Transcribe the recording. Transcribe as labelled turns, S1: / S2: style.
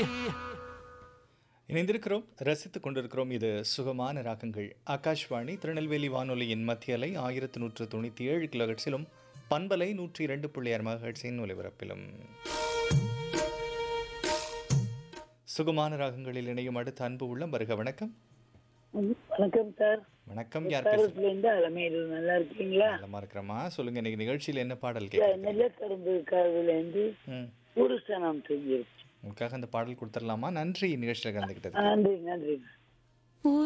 S1: இணைந்திருக்கிறோம் ரசித்துக் கொண்டிருக்கிறோம் இது சுகமான ராகங்கள் ஆகாஷ்வாணி திருநெல்வேலி வானொலியின் மத்திய அலை ஆயிரத்து நூற்று தொண்ணூற்றி ஏழு கிலோஹெட்ஸிலும் பண்பலை நூற்றி இரண்டு புள்ளி ஆறு மகட்ஸின் ஒலிபரப்பிலும் சுகமான ராகங்களில் இணையும் அடுத்த அன்பு உள்ளம் வருக வணக்கம்
S2: வணக்கம் சார்
S1: வணக்கம் யார் பேசுறீங்க
S2: கருத்துல இருந்து அலமேலு நல்லா இருக்கீங்களா
S1: நலமா இருக்கிறோமா சொல்லுங்க இன்னைக்கு நிகழ்ச்சியில் என்ன பாடல்
S2: சார்,
S1: கேட்க
S2: நெல்லக்கரும்பு கருவுல இருந்து
S1: ம்
S2: புருஷனம் செஞ்சிருச்சு
S1: உங்களுக்காக அந்த பாடல் கொடுத்துடலாமா நன்றி நிகழ்ச்சியில் கலந்துக்கிட்டது
S2: நன்றி நன்றி